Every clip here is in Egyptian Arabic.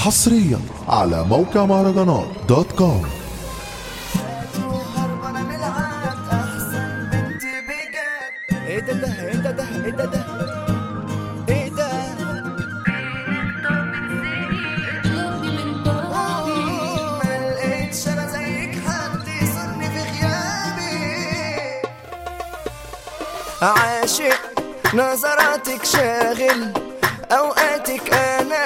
حصريا على موقع مهرجانات دوت كوم هربانة من العاد أحسن بنت بجد إيه ده ده إيه ده ده إيه ده ده إيه ده ما لقيتش أنا زيك حد يصني في غيابي عاشق نظراتك شاغل اوقاتك انا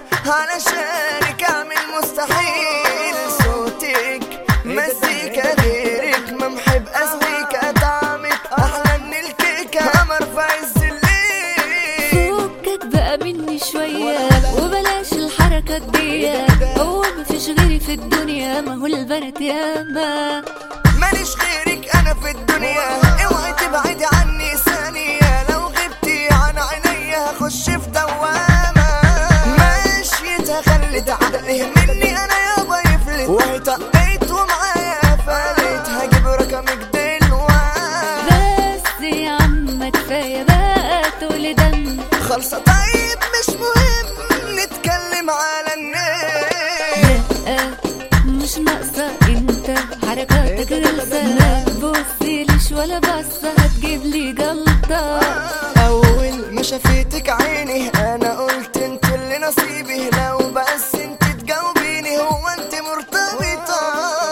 علشانك اعمل مستحيل صوتك مزيكا غيرك ممحي بأزميكا طعمك احلى من الكيكة قمر في عز الليل فكك بقى مني شوية وبلاش الحركة دي هو مفيش غيري في الدنيا ما هو البنات ياما ماليش غيرك انا في الدنيا اوعي تبعدي عني ثانية لو غبتي عن عينيا هخش في دوامة ماشيتها خلت عقلي مني انا يابا يفلت وهي طقيت ومعايا فلت هجيب رقمك دلوقتي بس يا عم كفاية بقى تقول دم خلصة طيب مش مهم نتكلم على النت لا مش ناقصة انت حركاتك غلسة ما تبصيليش ولا بصة هتجيب لي جلطة اول ما شفتك عيني انا قلت انت اللي نصيبي لو بس انت تجاوبيني هو انت مرتبطة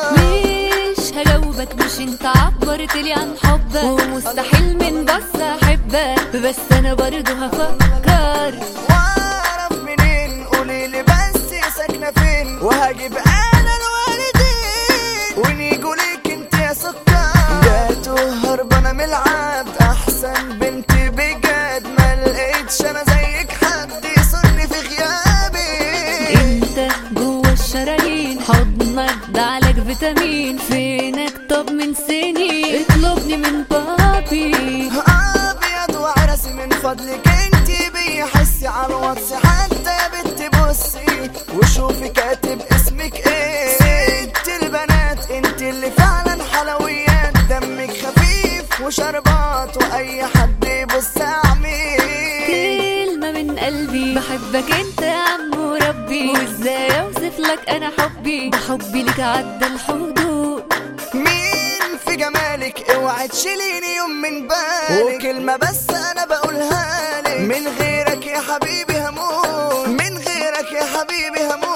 مش هجاوبك مش انت عبرت لي عن حبك ومستحيل من بس احبك بس انا برضه هفكر واعرف منين قولي لي بس ساكنة فين وهجيب انا الوالدين ونيجوا ليك انت يا سكر جاتوا هربانة من العبد احسن بنت بجد ما لقيتش انا زيك حد يصني في غيابي انت جوه الشرايين حضنك ده علاج فيتامين فينك طب من سنين اطلبني من بابي ابيض وعرسي من فضلك انتي بيحسي على الواتس حتى يا بنت بصي وشوفي كاتب اسمك ايه ست البنات انت اللي فعلا حلويات دمك خفيف وشربات واي حد يبص اعمل كلمة من قلبي بحبك انت يا عم وربي وازاي اوصف لك انا حبي ده حبي لك عدى الحدود مين في جمالك اوعي تشيليني يوم من بالك وكلمة بس انا بقولها لك من غيرك يا حبيبي هموت من غيرك يا حبيبي هموت